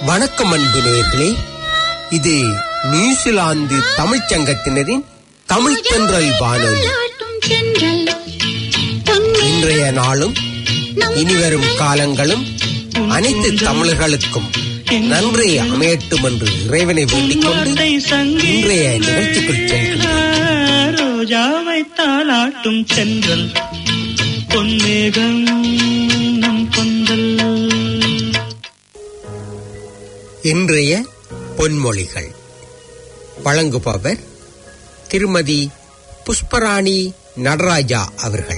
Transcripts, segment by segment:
வணக்கம் அன்பு நேயர்களே இது நியூசிலாந்து தமிழ்ச் சங்கத்தினரின் தமிழ் தென்றல் வானொலி இன்றைய நாளும் இனிவரும் காலங்களும் அனைத்து தமிழர்களுக்கும் நன்றி அமையட்டும் என்று இறைவனை வேண்டிக் கொண்டு இன்றைய நிகழ்ச்சிக்குள் செல்கின்றோம் ரோஜாவை தாளாட்டும் சென்றல் பொன்மேகம் நம் கொந்தல் இன்றைய பொன்மொழிகள் வழங்குபவர் திருமதி புஷ்பராணி நடராஜா அவர்கள்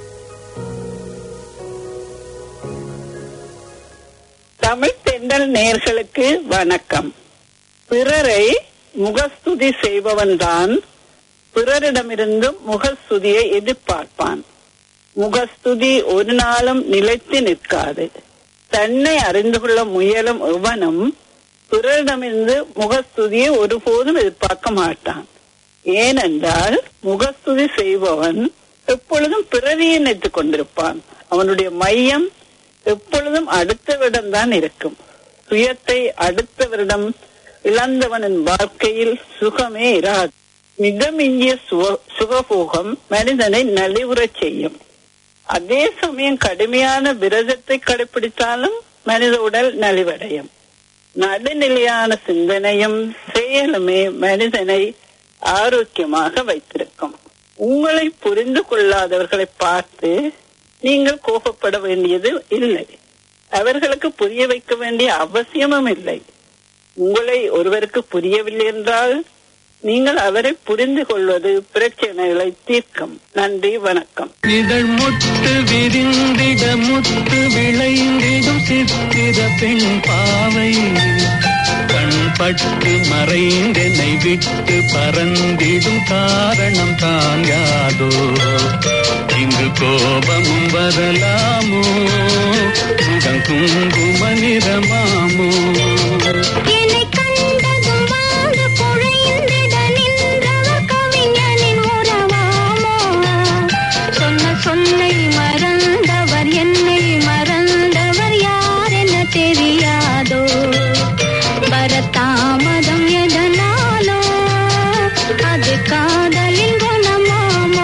தமிழ் தென்றல் நேர்களுக்கு வணக்கம் பிறரை முகஸ்துதி செய்பவன் தான் பிறரிடமிருந்து முகஸ்துதியை எதிர்பார்ப்பான் முகஸ்துதி ஒரு நாளும் நிலைத்து நிற்காது தன்னை அறிந்து கொள்ள முயலும் எவனும் பிறரிடமிருந்து முகஸ்துதியை ஒருபோதும் எதிர்பார்க்க மாட்டான் ஏனென்றால் முகஸ்துதி செய்பவன் எப்பொழுதும் பிறவியை நினைத்துக் கொண்டிருப்பான் அவனுடைய மையம் எப்பொழுதும் அடுத்தவரிடம் தான் இருக்கும் சுயத்தை அடுத்தவரிடம் இழந்தவனின் வாழ்க்கையில் சுகமே இராது மிதமிஞ்சிய சுக- சுகபோகம் மனிதனை நலிவுறச் செய்யும் அதே சமயம் கடுமையான விரதத்தை கடைபிடித்தாலும் மனித உடல் நலிவடையும் நடுநிலையான சிந்தனையும் செயலுமே மனிதனை ஆரோக்கியமாக வைத்திருக்கும் உங்களை புரிந்து கொள்ளாதவர்களை பார்த்து நீங்கள் கோபப்பட வேண்டியது இல்லை அவர்களுக்கு புரிய வைக்க வேண்டிய அவசியமும் இல்லை உங்களை ஒருவருக்கு புரியவில்லை என்றால் நீங்கள் அவரை புரிந்து கொள்வது பிரச்சனைகளை தீர்க்கும் நன்றி வணக்கம் இதழ் முட்டு விரிந்திட முத்து விளைந்திடும் சித்திர பெண் பாவை கண் பட்டு மறைந்தென்னை விட்டு பறந்திடும் காரணம் தான் யாதோ இங்கு கோபமும் வரலாமோ முகம் குங்கும நிறமாமோ என்னை கண்டதும் வாழ்ந்து குழைந்திட நின்றவர் கவிஞனின் உறவாமோ சொன்ன சொல்லை மறந்தவர் என்னை மறந்தவர் யார் என தெரியாதோ வரத்தாமதம் எதனாலோ அது காதலின் குணமாமோ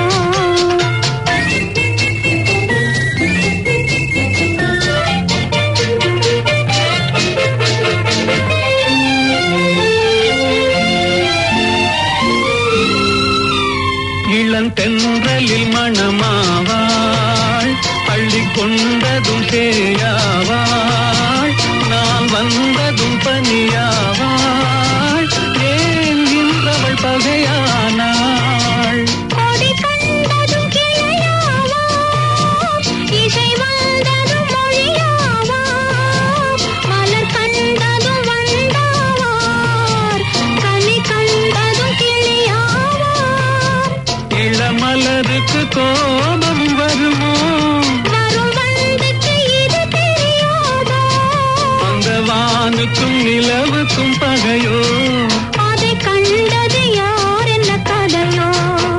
இளந்தென்றலில் மணமாவாள் பள்ளி கொண்டதும் சேயாவாள் நான் வந்ததும் பனியாவாள் ஏன் இன்றவள் பகையானாள் கொடி கண்டதும் கிளையாவாம் இசை வந்ததும் மொழியாவாம் மலர் கண்டதும் வண்டாவார் கனி கண்டதும் கிளியாவாம் இளமலருக்கு கோபம் வருமோ வரும் வண்டுக்கு இது தெரியாதோ அந்த வானுக்கும் நிலவுக்கும் பகையோ அதை கண்டது யார் என்ன கதையோ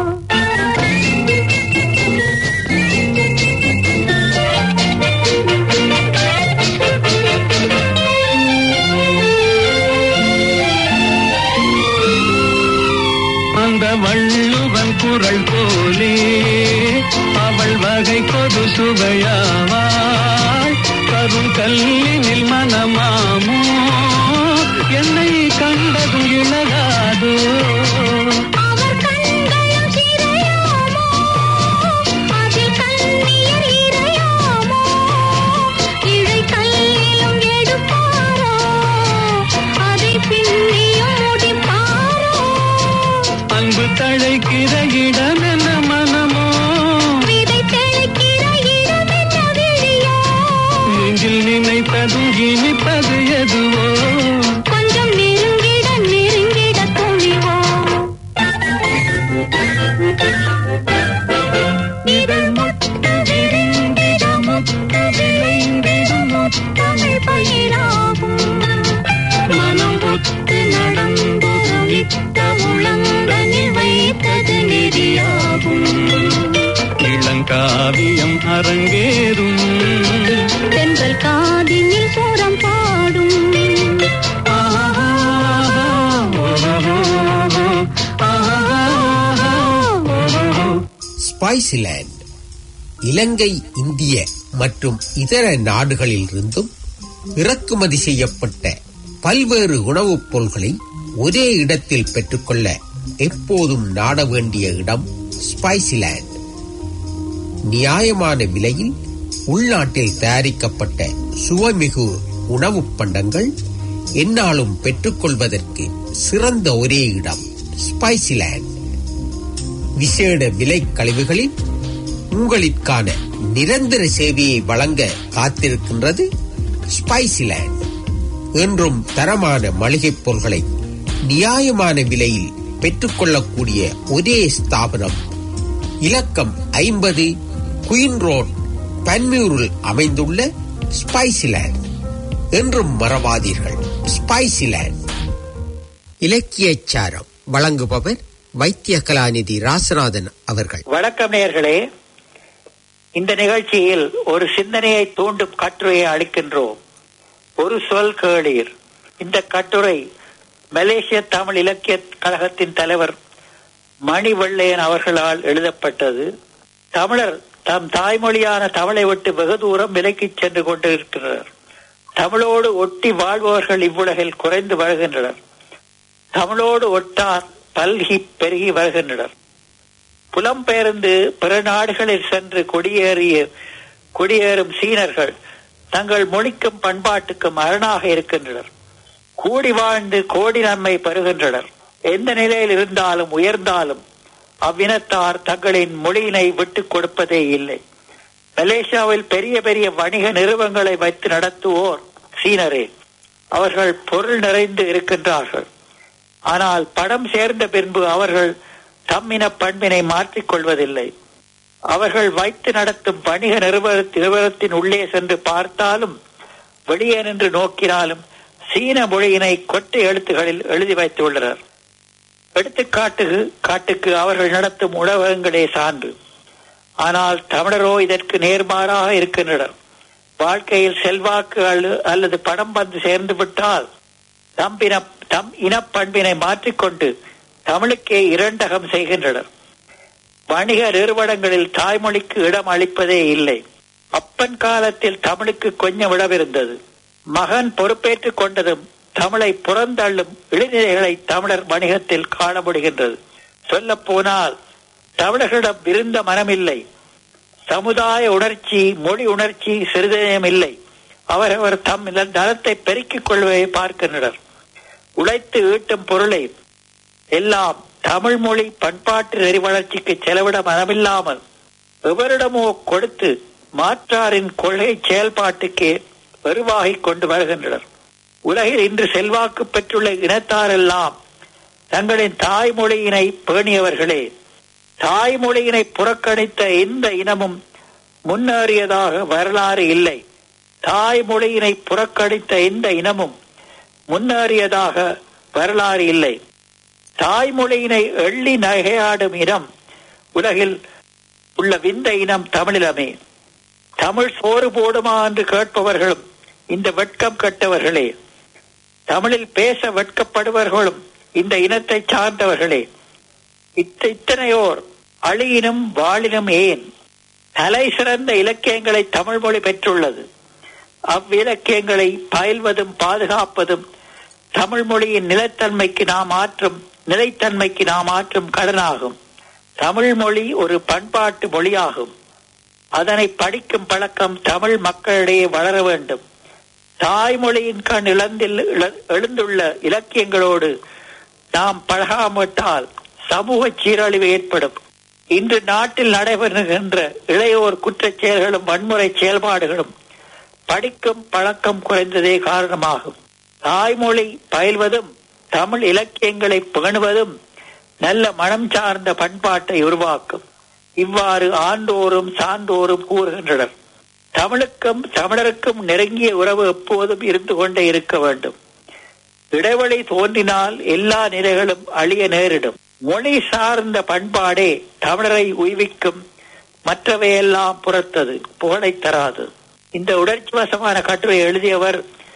அந்த வள்ளுவன் குரல் போலே அவள் வகை கொடு சுவையாவாள் கரும் கல்லினில் மனமாமோ என்னை கண்டதும் இழகாதோ அவர் கண்களும் சிறையாமோ அதில் கண்ணீர் இறையாமோ இழை கல்லிலும் எடுப்பாரோ அதை பின்னியும் முடிப்பாரோ அன்பு தழைக்கிற இடம் என்ன மனமோ விதை தெளிக்கிற இடம் என்ன விழியோ நெஞ்சில் நினைப்பதும் இனிப்பது எதுவோ கொஞ்சம் நெருங்கிட நெருங்கிட துணிவோ இதழ் முட்டு விரிந்திட முட்டு விளைந்திடும் முத்தமிழ் பயிராகும் மனம் ஒத்து நடந்தொரு வித்த உளங்கனில் வைத்தது நிதியாகும் இளங்காவியம் அரங்கேறும் தென்றல் காதினில் சோரம் பாடும் ஸ்பைசிலேண்ட் இலங்கை இந்திய மற்றும் இதர நாடுகளிலிருந்தும் இறக்குமதி செய்யப்பட்ட பல்வேறு உணவுப் பொருள்களை ஒரே இடத்தில் பெற்றுக்கொள்ள எப்போதும் நாட வேண்டிய இடம் ஸ்பைசிலேண்ட் நியாயமான விலையில் உள்நாட்டில் தயாரிக்கப்பட்ட சுவைமிகு உணவுப் பண்டங்கள் என்னாலும் பெற்றுக்கொள்வதற்கு சிறந்த ஒரே இடம் ஸ்பைசிலேண்ட் விசேட விலை கழிவுகளில் உங்களுக்கான நிரந்தர சேவையை வழங்க காத்திருக்கின்றது ஸ்பைசிலேண்ட் என்றும் தரமான மளிகைப் பொருட்களை நியாயமான விலையில் பெற்றுக்கொள்ளக்கூடிய ஒரே ஸ்தாபனம் இலக்கம் ஐம்பது குயின் ரோட் பன்மியூரில் அமைந்துள்ள ஸ்பைசிலேண்ட் என்றும் மறவாதீர்கள் ஸ்பைசிலேண்ட் இலக்கியச் சாரம் வழங்குபவர் வைத்திய கலாநிதி ராசநாதன் அவர்கள் வணக்கம் நேயர்களே இந்த நிகழ்ச்சியில் ஒரு சிந்தனையை தூண்டும் கட்டுரையை அளிக்கின்றோம் ஒரு சொல் கேளீர் இந்த கட்டுரை மலேசிய தமிழ் இலக்கிய கழகத்தின் தலைவர் மணி வெள்ளையன் அவர்களால் எழுதப்பட்டது தமிழர் தம் தாய்மொழியான தமிழை விட்டு வெகு தூரம் விலக்கிச் சென்று கொண்டிருக்கிறார் தமிழோடு ஒட்டி வாழ்பவர்கள் இவ்வுலகில் குறைந்து வருகின்றனர் தமிழோடு ஒட்டார் பல்கி பெருகி வருகின்றனர் புலம்பெயர்ந்து பிற நாடுகளில் சென்று குடியேறிய குடியேறும் சீனர்கள் தங்கள் மொழிக்கும் பண்பாட்டுக்கும் அரணாக இருக்கின்றனர் கூடி வாழ்ந்து கோடி நன்மை பெறுகின்றனர் எந்த நிலையில் இருந்தாலும் உயர்ந்தாலும் அவ்வினத்தார் தங்களின் மொழியினை விட்டுக் கொடுப்பதே இல்லை மலேசியாவில் பெரிய பெரிய வணிக நிறுவனங்களை வைத்து நடத்துவோர் சீனரே அவர்கள் பொருள் நிறைந்து இருக்கின்றார்கள் ஆனால் படம் சேர்ந்த பின்பு அவர்கள் தம்மின பண்பினை மாற்றிக் கொள்வதில்லை அவர்கள் வைத்து நடத்தும் வணிக நிறுவன நிறுவனத்தின் உள்ளே சென்று பார்த்தாலும் வெளியே நின்று நோக்கினாலும் சீன மொழியினை கொட்டை எழுத்துகளில் எழுதி வைத்துள்ளனர் எடுத்துக்காட்டு காட்டுக்கு அவர்கள் நடத்தும் உணவகங்களே சான்று ஆனால் தமிழரோ இதற்கு நேர்மாறாக இருக்கின்றனர் வாழ்க்கையில் செல்வாக்கு அல்ல- அல்லது படம் வந்து சேர்ந்து விட்டால் தம்பின தம் இனப்பண்பினை மாற்றிக்கொண்டு தமிழுக்கே இரண்டகம் செய்கின்றனர் வணிக நிறுவனங்களில் தாய்மொழிக்கு இடம் அளிப்பதே இல்லை அப்பன் காலத்தில் தமிழுக்கு கொஞ்சம் இடமிருந்தது மகன் பொறுப்பேற்றுக் கொண்டதும் தமிழை புறந்தள்ளும் இளைஞர்களை தமிழர் வணிகத்தில் காண முடிகின்றது சொல்ல போனால் தமிழர்களிடம் விருந்த மனமில்லை சமுதாய உணர்ச்சி மொழி உணர்ச்சி சிறிதயம் இல்லை அவரவர் தம் நலத்தை பெருக்கிக் கொள்வதை பார்க்கின்றனர் உழைத்து ஈட்டும் பொருளை எல்லாம் தமிழ் மொழி பண்பாட்டு நெறி வளர்ச்சிக்கு செலவிட மனமில்லாமல் எவரிடமோ கொடுத்து மாற்றாரின் கொள்கை செயல்பாட்டுக்கே வருவாகிக் கொண்டு வருகின்றனர் உலகில் இன்று செல்வாக்கு பெற்றுள்ள இனத்தாரெல்லாம் தங்களின் தாய்மொழியினை பேணியவர்களே தாய்மொழியினை புறக்கணித்த எந்த இனமும் முன்னேறியதாக வரலாறு இல்லை தாய்மொழியினை புறக்கணித்த எந்த இனமும் முன்னேறியதாக வரலாறு இல்லை தாய்மொழியினை எள்ளி நகையாடும் இனம் உலகில் உள்ள விந்த இனம் தமிழிலமே தமிழ் சோறு போடுமா என்று கேட்பவர்களும் இந்த வெட்கம் கட்டவர்களே தமிழில் பேச வெட்கப்படுபவர்களும் இந்த இனத்தை சார்ந்தவர்களே இத்த இத்தனையோர் அழியினும் வாழினும் ஏன் தலை சிறந்த இலக்கியங்களை தமிழ் மொழி பெற்றுள்ளது அவ்விலக்கியங்களை பயில்வதும் பாதுகாப்பதும் தமிழ் மொழியின் நிலைத்தன்மைக்கு நாம் ஆற்றும் நிலைத்தன்மைக்கு நாம் ஆற்றும் கடனாகும் தமிழ் மொழி ஒரு பண்பாட்டு மொழியாகும் அதனை படிக்கும் பழக்கம் தமிழ் மக்களிடையே வளர வேண்டும் தாய்மொழியின் கண் இழந்தில் இழ- எழுந்துள்ள இலக்கியங்களோடு நாம் பழகாமட்டால் சமூக சீரழிவு ஏற்படும் இன்று நாட்டில் நடைபெறுகின்ற இளையோர் குற்றச் செயல்களும் வன்முறை செயல்பாடுகளும் படிக்கும் பழக்கம் குறைந்ததே காரணமாகும் தாய்மொழி பயில்வதும் தமிழ் இலக்கியங்களை பேணுவதும் நல்ல மனம் சார்ந்த பண்பாட்டை உருவாக்கும் இவ்வாறு ஆண்டோரும் சான்றோரும் கூறுகின்றனர் தமிழுக்கும் தமிழருக்கும் நெருங்கிய உறவு எப்போதும் இருந்து கொண்டே இருக்க வேண்டும் இடைவெளி தோன்றினால் எல்லா நிலைகளும் அழிய நேரிடும் மொழி சார்ந்த பண்பாடே தமிழரை உய்விக்கும் மற்றவையெல்லாம் புறத்தது புகழை தராது இந்த உணர்ச்சி வசமான கட்டுரை எழுதியவர்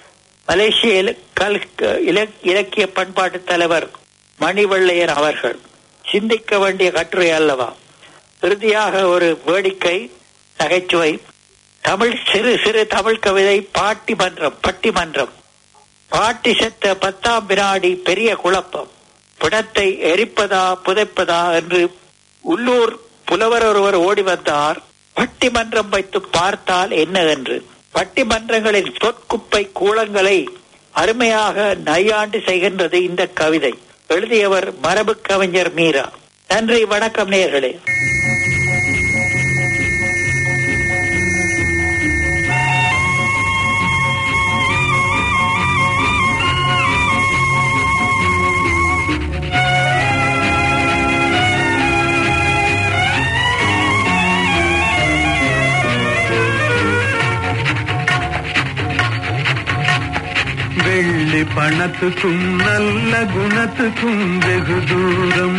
மலேசிய இல- கல்- இல- இலக்கிய பண்பாட்டு தலைவர் மணிவள்ளையர் அவர்கள் சிந்திக்க வேண்டிய கட்டுரை அல்லவா இறுதியாக ஒரு வேடிக்கை நகைச்சுவை தமிழ் சிறு சிறு தமிழ் கவிதை பாட்டி மன்றம் பட்டிமன்றம் பாட்டி செத்த பத்தாம் வினாடி பெரிய குழப்பம் பிணத்தை எரிப்பதா புதைப்பதா என்று உள்ளூர் புலவர் ஒருவர் ஓடி வந்தார் பட்டிமன்றம் வைத்து பார்த்தால் என்ன என்று பட்டிமன்றங்களின் சொற்குப்பை கூலங்களை அருமையாக நையாண்டு செய்கின்றது இந்த கவிதை எழுதியவர் மரபு கவிஞர் மீரா நன்றி வணக்கம் நேர்களே வெள்ளி பணத்துக்கும் நல்ல குணத்துக்கும் வெகு தூரம்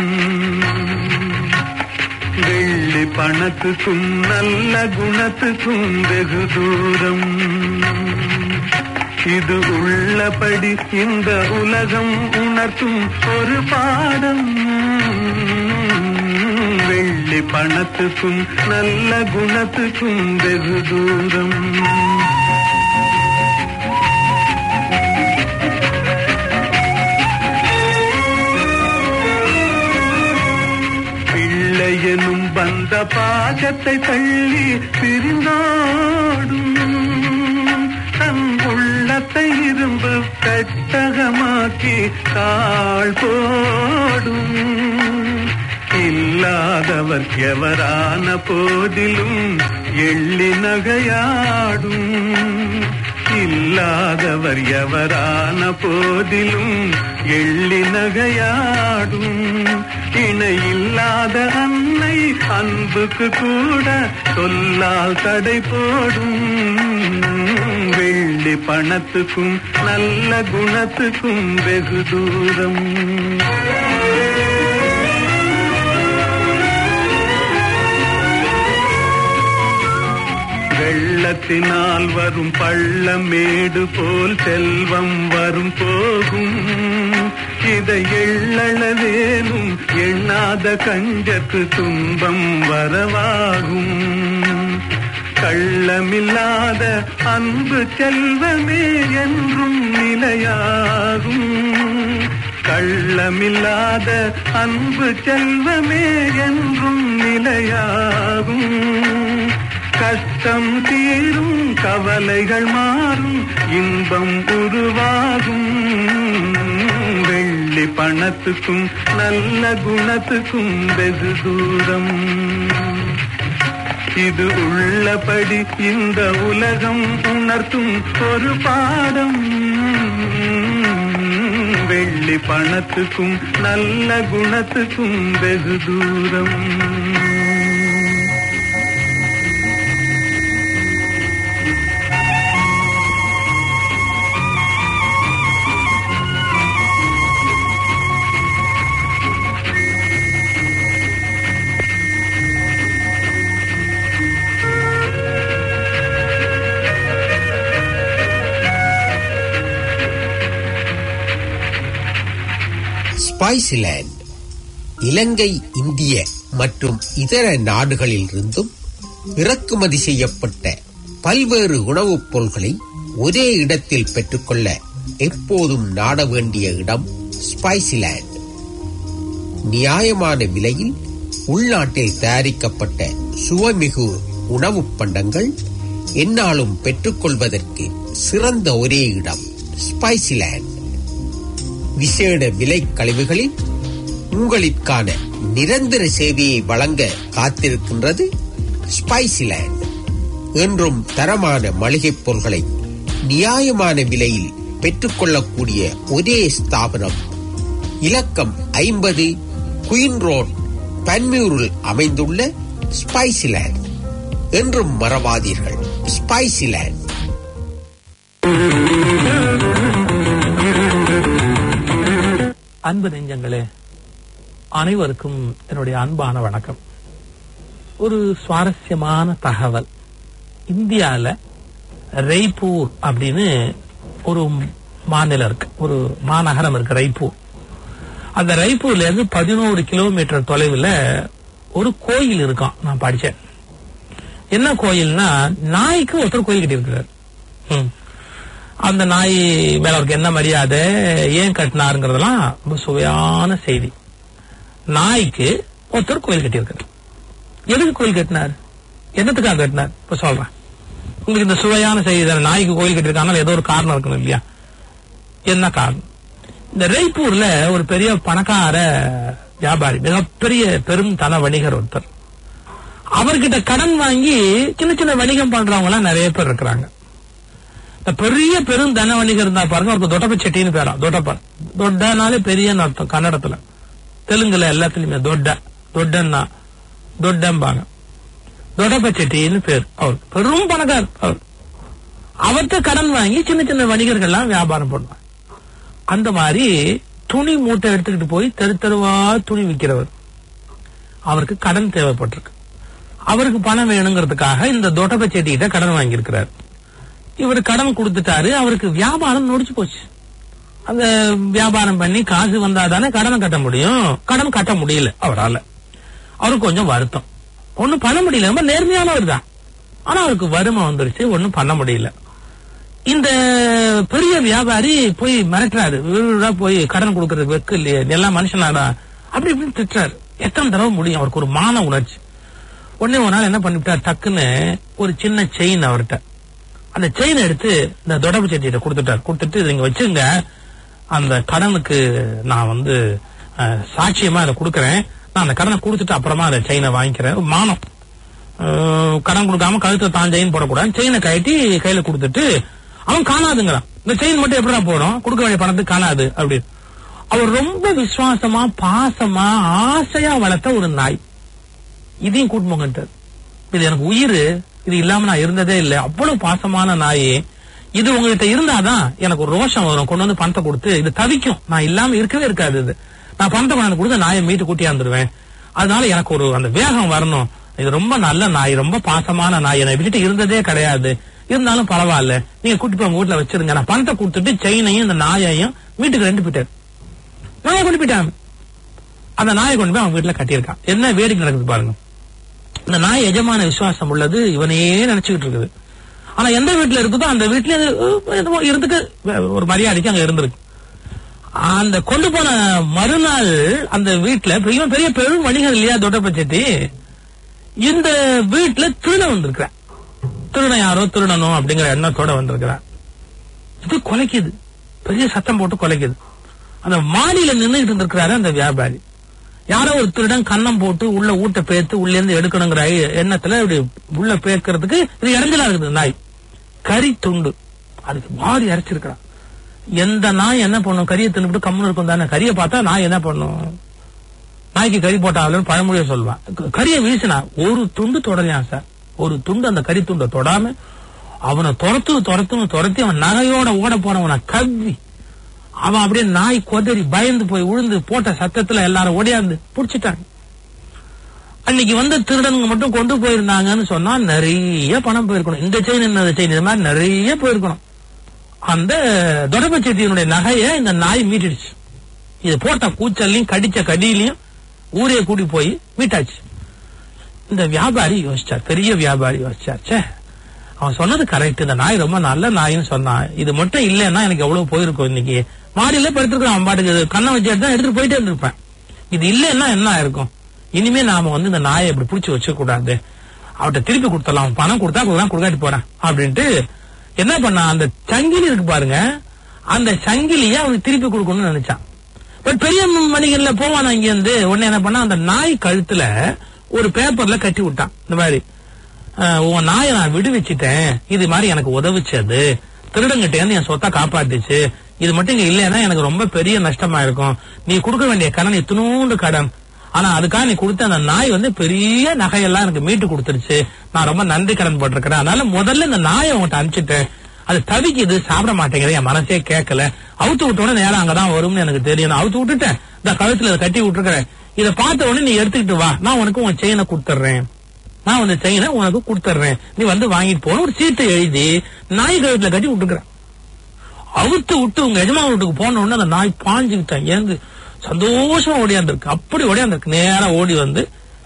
வெள்ளி பணத்துக்கும் நல்ல குணத்துக்கும் வெகு தூரம் இது உள்ளபடி இந்த உலகம் உணர்த்தும் ஒரு பாடம் வெள்ளி பணத்துக்கும் நல்ல குணத்துக்கும் வெகு தூரம் பிள்ளை எனும் பந்த பாகத்தை தள்ளி பிரிந்தாடும் தன் உள்ளத்தை இரும்பு பெட்டகமாக்கி தாழ் போடும் இல்லாதவர் எவரான போதிலும் எள்ளி நகையாடும் இல்லாதவர் எவரான போதிலும் எள்ளி நகையாடும் இணை இல்லாத அன்னை அன்புக்கு கூட சொல்லால் தடை போடும் வெள்ளி பணத்துக்கும் நல்ல குணத்துக்கும் வெகு தூரம் வெள்ளத்தினால் வரும் பள்ளமேடு போல் செல்வம் வரும் போகும் இதை எள்ளளவேனும் எண்ணாத கஞ்சத்து துன்பம் வரவாகும் கள்ளமில்லாத அன்பு செல்வமே என்றும் நிலையாகும் கள்ளமில்லாத அன்பு செல்வமே என்றும் நிலையாகும் கஷ்டம் தீரும் கவலைகள் மாறும் இன்பம் உருவாகும் வெள்ளி பணத்துக்கும் நல்ல குணத்துக்கும் வெகு தூரம் இது உள்ளபடி இந்த உலகம் உணர்த்தும் ஒரு பாடம் வெள்ளி பணத்துக்கும் நல்ல குணத்துக்கும் வெகு தூரம் ஸ்பைஸ்லேண்ட் இலங்கை இந்திய மற்றும் இதர நாடுகளிலிருந்தும் இறக்குமதி செய்யப்பட்ட பல்வேறு உணவுப் பொருள்களை ஒரே இடத்தில் பெற்றுக்கொள்ள எப்போதும் நாட வேண்டிய இடம் ஸ்பைசிலேண்ட் நியாயமான விலையில் உள்நாட்டில் தயாரிக்கப்பட்ட சுவைமிகு உணவுப் பண்டங்கள் எந்நாளும் பெற்றுக்கொள்வதற்கு சிறந்த ஒரே இடம் ஸ்பைசிலேண்ட் விசேட விலை கழிவுகளில் உங்களுக்கான நிரந்தர சேவையை வழங்க காத்திருக்கின்றது ஸ்பைசிலேண்ட் என்றும் தரமான மளிகைப் பொருட்களை நியாயமான விலையில் பெற்றுக்கொள்ளக்கூடிய ஒரே ஸ்தாபனம் இலக்கம் ஐம்பது குயின் ரோட் பன்மியூரில் அமைந்துள்ள ஸ்பைசிலேண்ட் என்றும் மறவாதீர்கள் ஸ்பைசிலேண்ட் அன்பு நெஞ்சங்களே அனைவருக்கும் என்னுடைய அன்பான வணக்கம் ஒரு சுவாரஸ்யமான தகவல் இந்தியால ரெய்ப்பூர் அப்படின்னு ஒரு மாநிலம் இருக்கு ஒரு மாநகரம் இருக்கு ரெய்ப்பூர் அந்த ரெய்ப்பூர்ல இருந்து பதினோரு கிலோமீட்டர் தொலைவில் ஒரு கோயில் இருக்கான் நான் படிச்சேன் என்ன கோயில்னா நாய்க்கு ஒருத்தர் கோயில் கட்டியிருக்கிறார் ம். அந்த நாய் மேல அவருக்கு என்ன மரியாதை ஏன் கட்டினாருங்கிறதெல்லாம் ரொம்ப சுவையான செய்தி நாய்க்கு ஒருத்தர் கோயில் கட்டியிருக்காரு எதுக்கு கோயில் கட்டினார் என்னத்துக்காக கட்டினார் இப்ப சொல்றேன் உங்களுக்கு இந்த சுவையான செய்தி தானே நாய்க்கு கோயில் கட்டியிருக்காங்க ஏதோ ஒரு காரணம் இருக்கணும் இல்லையா என்ன காரணம் இந்த ரெய்ப்பூர்ல ஒரு பெரிய பணக்கார வியாபாரி மிகப்பெரிய பெரும் தன வணிகர் ஒருத்தர் அவர்கிட்ட கடன் வாங்கி சின்ன சின்ன வணிகம் பண்றவங்க எல்லாம் நிறைய பேர் இருக்கிறாங்க இந்த பெரிய பெரும் தன வணிகர் இருந்தா பாருங்க அவருக்கு தொட்டப்ப செட்டின்னு பேரா தொட்டப்ப தொட்டனாலே பெரிய அர்த்தம் கன்னடத்துல தெலுங்குல எல்லாத்துலயுமே தொட்ட தொட்டன்னா தொட்டம்பாங்க தொட்டப்ப செட்டின்னு பேர் அவர் பெரும் பணக்கார் அவர் அவர்கிட்ட கடன் வாங்கி சின்ன சின்ன வணிகர்கள்லாம் வியாபாரம் பண்ணுவாங்க அந்த மாதிரி துணி மூட்டை எடுத்துக்கிட்டு போய் தெரு தெருவா துணி விற்கிறவர் அவருக்கு கடன் தேவைப்பட்டிருக்கு அவருக்கு பணம் வேணுங்கிறதுக்காக இந்த தோட்டப்ப செட்டிகிட்ட கடன் வாங்கியிருக்கிறார் இவர் கடன் கொடுத்துட்டாரு அவருக்கு வியாபாரம் நொடிச்சு போச்சு அந்த வியாபாரம் பண்ணி காசு வந்தா தானே கடனை கட்ட முடியும் கடன் கட்ட முடியல அவரால அவருக்கு கொஞ்சம் வருத்தம் ஒண்ணும் பண்ண முடியல ரொம்ப நேர்மையானவர் தான் ஆனா அவருக்கு வறுமை வந்துருச்சு ஒண்ணும் பண்ண முடியல இந்த பெரிய வியாபாரி போய் மிரட்டுறாரு வீடு வீடா போய் கடன் கொடுக்கறது வெக்கு இல்லையே நீ எல்லாம் மனுஷனாடா அப்படி இப்படின்னு திட்டுறாரு எத்தனை தடவை முடியும் அவருக்கு ஒரு மான உணர்ச்சி உடனே ஒரு நாள் என்ன பண்ணிவிட்டார் டக்குன்னு ஒரு சின்ன செயின் அவர்கிட்ட அந்த செயின் எடுத்து இந்த தொடர்பு செட்டியிட்ட கொடுத்துட்டார் கொடுத்துட்டு இதை இங்க வச்சுங்க அந்த கடனுக்கு நான் வந்து அஹ், சாட்சியமா இதை கொடுக்கறேன் நான் அந்த கடனை கொடுத்துட்டு அப்புறமா அந்த செயினை வாங்கிக்கிறேன் ஒரு மானம் அஹ், கடன் கொடுக்காம கழுத்தை தான் செயின் போடக்கூடாது செயினை கழட்டி கையில கொடுத்துட்டு அவன் காணாதுங்கிறான் இந்த செயின் மட்டும் எப்படிடா போடும் கொடுக்க வேண்டிய பணத்துக்கு காணாது அப்படின்னு அவர் ரொம்ப விசுவாசமா பாசமா ஆசையா வளர்த்த ஒரு நாய் இதையும் கூட்டு போங்கன்ட்டார் இது எனக்கு உயிர் இது இல்லாம நான் இருந்ததே இல்லை அவ்வளவு பாசமான நாய் இது உங்ககிட்ட இருந்தாதான் எனக்கு ஒரு ரோஷம் வரும் கொண்டு வந்து பணத்தை கொடுத்து இது தவிக்கும் நான் இல்லாம இருக்கவே இருக்காது இது நான் பணத்தை கொண்டாந்து கொடுத்து நாயை மீட்டு கூட்டியாந்துருவேன் அதனால எனக்கு ஒரு அந்த வேகம் வரணும் இது ரொம்ப நல்ல நாய் ரொம்ப பாசமான நாய் என்னை விட்டுட்டு இருந்ததே கிடையாது இருந்தாலும் பரவாயில்ல நீங்க கூட்டி போய் உங்க வீட்டுல வச்சிருங்க நான் பணத்தை கொடுத்துட்டு செயினையும் இந்த நாயையும் வீட்டுக்கு ரெண்டு போயிட்டாரு நாயை கொண்டு போயிட்டாங்க அந்த நாயை கொண்டு போய் அவங்க வீட்டுல கட்டியிருக்கான் என்ன வேடிக்கை நடக்குது பாருங்க இந்த நாய் எஜமான விசுவாசம் உள்ளது இவனையே நினைச்சுக்கிட்டு இருக்குது ஆனா எந்த வீட்டுல இருக்குதோ அந்த வீட்டுல அது, அஹ், என்னமோ இருந்துக்கு வே- ஒரு மரியாதைக்கு அங்க இருந்திருக்கு அந்த கொண்டு போன மறுநாள் அந்த வீட்டுல பெரிய பெரிய பெரும் வணிகர் இல்லையா தொட்டப்பச்சேட்டி இந்த வீட்டுல திருடன் வந்திருக்கிறான் திருடன் யாரோ திருடணும் அப்படிங்கிற எண்ணத்தோட வந்திருக்கிறான் இது கொலைக்குது பெரிய சத்தம் போட்டு கொலைக்குது அந்த மாடியில நின்னுகிட்டு இருந்திருக்கிறாரு அந்த வியாபாரி யாரோ ஒரு திருடன் கன்னம் போட்டு உள்ள ஊட்ட பேத்து உள்ள இருந்து எடுக்கணுங்கிற ஐ- எண்ணத்துல இப்படி உள்ள பேக்கிறதுக்கு இது இறஞ்சலா இருக்குது நாய் கறி துண்டு அதுக்கு மாறி அரைச்சிருக்கிறான் எந்த நாய் என்ன பண்ணும் கறியை தின்னுட்டு கம்முன்னு இருக்கும் தானே கறியை பார்த்தா நாய் என்ன பண்ணும் நாய்க்கு கறி போட்டாலும் பழமொழியை சொல்லுவான் க- கறியை வீசினா ஒரு துண்டு தொடலையான் சார் ஒரு துண்டு அந்த கறி துண்டை தொடாம அவனை துரத்து துரத்துன்னு துரத்தி அவன் நகையோட ஓட போனவனை கவ்வி அவன் அப்படியே நாய் கொதறி பயந்து போய் விழுந்து போட்ட சத்தத்துல எல்லாரும் ஓடியாந்து புடிச்சிட்டாங்க அன்னைக்கு வந்த திருடனுங்க மட்டும் கொண்டு போயிருந்தாங்கன்னு சொன்னா நிறைய பணம் போயிருக்கணும் இந்த செயின் இந்த செயின் இது மாதிரி நிறைய போயிருக்கணும் அந்த தொடர்பு செட்டியினுடைய நகையை இந்த நாய் மீட்டிடுச்சு இது போட்ட கூச்சல்லையும் கடிச்ச கடியிலையும் ஊரே கூட்டி போய் மீட்டாச்சு இந்த வியாபாரி யோசிச்சார் பெரிய வியாபாரி யோசிச்சார் ச்சே அவன் சொன்னது கரெக்ட் இந்த நாய் ரொம்ப நல்ல நாயின்னு சொன்னான் இது மட்டும் இல்லைன்னா எனக்கு எவ்வளவு போயிருக்கும் இன்னைக்கு மாடியில படுத்திருக்கான் அவன் பாட்டுக்கு இது கண்ணை வச்சு எடுத்தா எடுத்துட்டு போயிட்டே இருந்திருப்பேன் இது இல்லைன்னா என்ன ஆயிருக்கும் இனிமே நாம வந்து இந்த நாயை இப்படி புடிச்சு வச்சுக்க கூடாது அவட்ட திருப்பி கொடுத்துடலாம் அவன் பணம் கொடுத்தா கொடுக்கலாம் கொடுக்காட்டி போறேன் அப்படின்ட்டு என்ன பண்ணா அந்த சங்கிலி இருக்கு பாருங்க அந்த சங்கிலியை அவனுக்கு திருப்பி கொடுக்கணும்னு நினைச்சான் பட் பெரிய மணிகள்ல போவான் அங்க இருந்து உடனே என்ன பண்ணா அந்த நாய் கழுத்துல ஒரு பேப்பர்ல கட்டி விட்டான் இந்த மாதிரி அஹ், உன் நாயை நான் விடுவிச்சிட்டேன் இது மாதிரி எனக்கு உதவுச்சு அது திருடங்கிட்ட இருந்து என் சொத்தை காப்பாத்துச்சு இது மட்டும் இங்க இல்லைன்னா எனக்கு ரொம்ப பெரிய நஷ்டமா இருக்கும் நீ கொடுக்க வேண்டிய கடன் இத்தினூண்டு கடன் ஆனா அதுக்காக நீ கொடுத்த அந்த நாய் வந்து பெரிய நகையெல்லாம் எனக்கு மீட்டு கொடுத்துருச்சு நான் ரொம்ப நன்றி கடன் போட்டிருக்கிறேன் அதனால முதல்ல இந்த நாயை உங்கள்கிட்ட அனுப்பிச்சிட்டேன் அது தவிக்குது சாப்பிட மாட்டேங்குது என் மனசே கேட்கல அவுத்து விட்டோட நேரம் அங்கதான் வரும்னு எனக்கு தெரியும் நான் அவுத்து விட்டுட்டேன் இந்த கழுத்துல இதை கட்டி விட்டுருக்கிறேன் இதை பார்த்த உடனே நீ எடுத்துக்கிட்டு வா நான் உனக்கு உன் செயினை கொடுத்துட்றேன் நான் அந்த செயினை உனக்கு கொடுத்துட்றேன் நீ வந்து வாங்கிட்டு போன ஒரு சீட்டை எழுதி நாய் கழுத்துல கட்டி விட்டுருக்கிறேன் அவுத்து விட்டு உங்க எஜமான வீட்டுக்கு போன உடனே அந்த நாய் பாஞ்சுக்கிட்டேன் ஏந்து சந்தோஷமா ஓடியாந்துருக்கு அப்படி ஓடியாந்துருக்கு நேரா ஓடி வந்து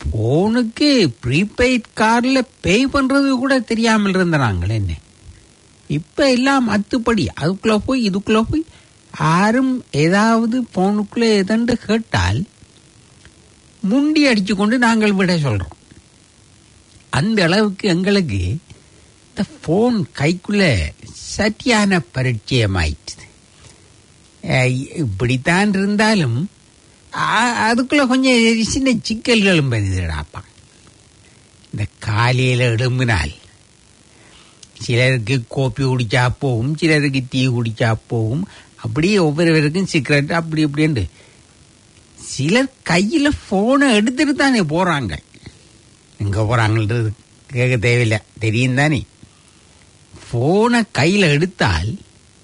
போனுக்கு ப்ரீபெய்ட் கார்ல பே பண்றது கூட தெரியாமல் இருந்த நாங்கள் என்ன இப்ப எல்லாம் அத்துப்படி அதுக்குள்ள போய் இதுக்குள்ள போய் யாரும் ஏதாவது போனுக்குள்ள எதண்டு கேட்டால் முண்டி அடிச்சு கொண்டு நாங்கள் விட சொல்றோம் அந்த அளவுக்கு எங்களுக்கு இந்த போன் கைக்குள்ள சரியான பரிச்சயமாயிடுச்சு அஹ் இப்படித்தான் இருந்தாலும் ஆ- அதுக்குள்ள கொஞ்சம் சின்ன சிக்கல்களும் வருதுடாப்பா இந்த காலையில எழும்பினால் சிலருக்கு கோப்பி குடிச்சா போகும் சிலருக்கு டீ குடிச்சா போகும் அப்படியே ஒவ்வொருவருக்கும் சிகரெட் அப்படி இப்படின்ட்டு சிலர் கையில போனை எடுத்துட்டு தானே போறாங்க எங்க போறாங்கன்றது கேட்க தேவையில்லை தெரியும் தானே போனை கையில எடுத்தால்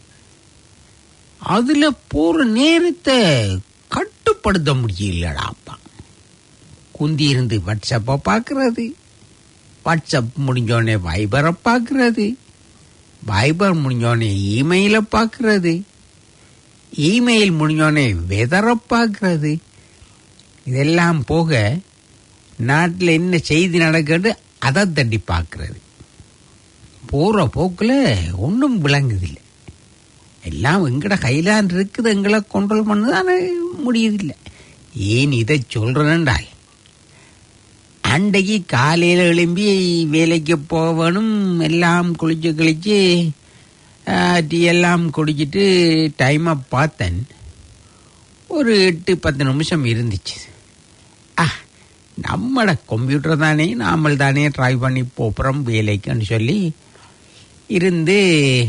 அதுல போற நேரத்தை கட்டுப்படுத்த முடியலடாப்பா குந்தி இருந்து வாட்ஸ்அப்பை பார்க்கறது வாட்ஸ்அப் முடிஞ்சோடனே வைபரை பார்க்கறது வைபர் முடிஞ்சோடனே இமெயிலை பார்க்கறது இமெயில் முடிஞ்சோடனே வெதரை பார்க்கறது இதெல்லாம் போக நாட்டில் என்ன செய்தி நடக்குது அதை தட்டி பார்க்கறது போகிற போக்கில் ஒன்றும் விளங்குதில்லை எல்லாம் எங்கட கையிலான் இருக்குது எங்களை கண்ட்ரோல் பண்ணதானே முடியுதில்லை ஏன் இதை சொல்றேன்டால் அன்றைக்கு காலையில் எழும்பி வேலைக்கு போகணும் எல்லாம் குளிச்சு கிழிச்சு டீ எல்லாம் குடிச்சிட்டு டைமை பார்த்தேன் ஒரு எட்டு பத்து நிமிஷம் இருந்துச்சு ஆ நம்மட கம்ப்யூட்டர் தானே நாமல் தானே ட்ரை பண்ணி போகிறோம் வேலைக்குன்னு சொல்லி இருந்து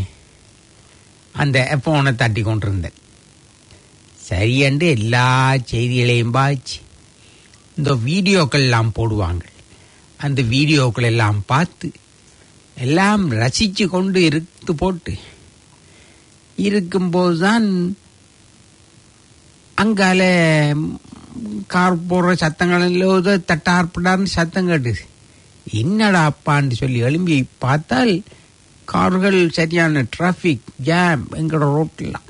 அந்த ஃபோனை தட்டி கொண்டிருந்தேன் சரியண்டு எல்லா செய்திகளையும் பாய்ச்சி இந்த வீடியோக்கள் எல்லாம் போடுவாங்க அந்த வீடியோக்கள் எல்லாம் பார்த்து எல்லாம் ரசிச்சு கொண்டு இருக்கு போட்டு இருக்கும்போது தான் அங்கால கார் போடுற சத்தங்கள் எல்லாம் தட்டார்படார்னு சத்தம் கேட்டுது என்னடா அப்பான்னு சொல்லி எழும்பி பார்த்தால் கார்கள் சரியான டிராஃபிக் ஜாம் எங்களோட ரோட்டில்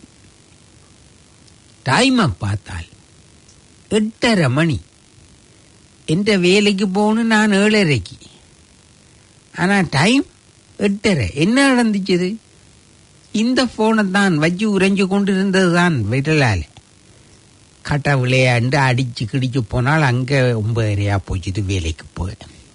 டைமை பார்த்தால் எட்டரை மணி எந்த வேலைக்கு போகணும் நான் ஏழரைக்கு ஆனால் டைம் எட்டரை என்ன நடந்துச்சுது இந்த ஃபோனை தான் வச்சு உறைஞ்சு கொண்டு இருந்தது தான் விரலால் கட்ட விளையாண்டு அடிச்சு கிடிச்சு போனால் அங்கே ஒன்பதரையா போச்சுது வேலைக்கு போக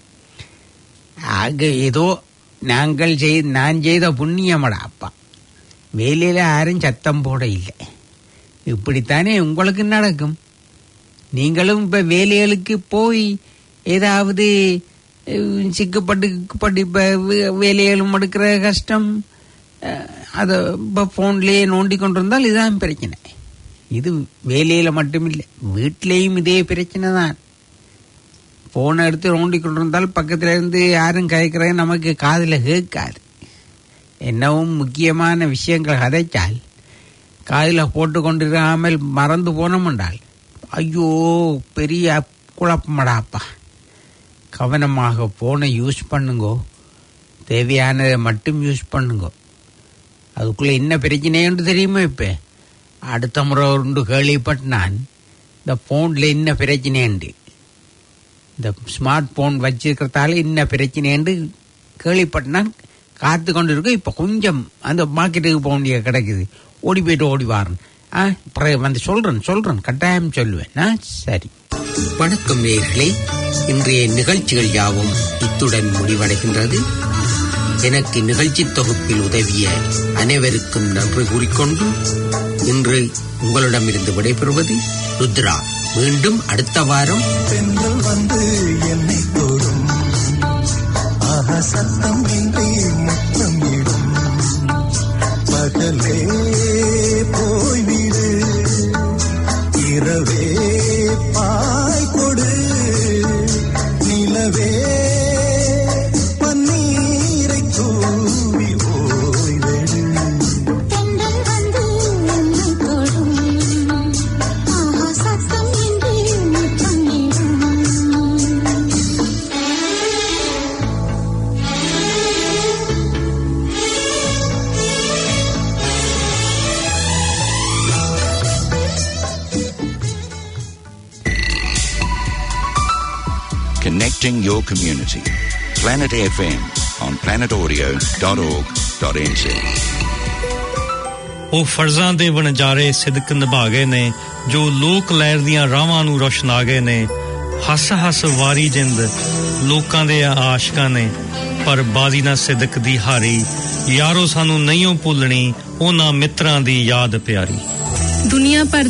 ஆக ஏதோ நாங்கள் செய் நான் செய்த புண்ணியமடா அப்பா வேலையில் யாரும் சத்தம் போட இல்லை இப்படித்தானே உங்களுக்கு நடக்கும் நீங்களும் இப்போ வேலைகளுக்கு போய் ஏதாவது அஹ், சிக்கப்பட்டு கிக்கப்பட்டு இப்போ வேலைகளும் எடுக்கிற கஷ்டம் அஹ், அதை இப்போ ஃபோன்லேயே நோண்டி கொண்டு இருந்தால் இதுதான் பிரச்சனை இது வேலையில் மட்டுமில்லை வீட்லேயும் இதே பிரச்சனை தான் ஃபோனை எடுத்து நோண்டி கொண்டு இருந்தால் பக்கத்தில் இருந்து யாரும் கேட்குறது நமக்கு காதில் கேட்காது என்னவும் முக்கியமான விஷயங்கள் கதைச்சால் காதில் போட்டு கொண்டிருக்காமல் மறந்து போனோம்ண்டால் ஐயோ பெரிய குழப்பமடாப்பா கவனமாக ஃபோனை யூஸ் பண்ணுங்கோ தேவையானதை மட்டும் யூஸ் பண்ணுங்கோ அதுக்குள்ளே என்ன பிரச்சனைன்னு தெரியுமா இப்போ அடுத்த முறை உண்டு கேள்விப்பட்டு நான் இந்த ஃபோனில் என்ன பிரச்சனைண்டு இந்த ஸ்மார்ட் ஃபோன் வச்சிருக்கிறதால என்ன பிரச்சனைன்னு கேள்விப்பட்டேன் காத்து கொண்டு இருக்கு இப்போ கொஞ்சம் அந்த மார்க்கெட்டுக்கு போக வேண்டிய கிடைக்குது ஓடி போயிட்டு ஓடி வாரன் ஆ அப்புறம் வந்து சொல்றேன் சொல்றேன் கட்டாயம் சொல்லுவேன் ஆ சரி வணக்கம் நேர்களே இன்றைய நிகழ்ச்சிகள் யாவும் இத்துடன் முடிவடைகின்றது எனக்கு நிகழ்ச்சி தொகுப்பில் உதவிய அனைவருக்கும் நன்றி கூறிக்கொண்டு இன்று உங்களிடமிருந்து விடைபெறுவது ருத்ரா மீண்டும் அடுத்த வாரம் பெண்கள் வந்து என்னை தொடும் ஆஹா சத்தம் இன்றி முத்தமிடும் பகலே போய்விடு இரவே பாய் கொடு நிலவே பன்னீரை தூவி ஓய்வெடு பெண்கள் வந்து என்னை தொடும் ஆஹா சத்தம் இன்றி முத்தமிடும் connecting your community. Planet FM on planetaudio.org.nz. ਉਹ ਫਰਜ਼ਾਂ ਦੇ ਵਣਜਾਰੇ ਸਿਦਕ ਨਿਭਾ ਗਏ ਨੇ ਜੋ ਲੋਕ ਲਹਿਰ ਦੀਆਂ ਰਾਵਾਂ ਨੂੰ ਰੋਸ਼ਨਾ ਗਏ ਨੇ ਹੱਸ ਹੱਸ ਵਾਰੀ ਜਿੰਦ ਲੋਕਾਂ ਦੇ ਆਸ਼ਕਾਂ ਨੇ ਪਰ ਬਾਜ਼ੀ ਨਾ ਸਿਦਕ ਦੀ ਹਾਰੀ ਯਾਰੋ ਸਾਨੂੰ ਨਹੀਂ ਭੁੱਲਣੀ ਉਹਨਾਂ ਮਿੱਤਰਾਂ ਦੀ ਯਾਦ ਪਿਆਰੀ ਦੁਨੀਆ ਭਰ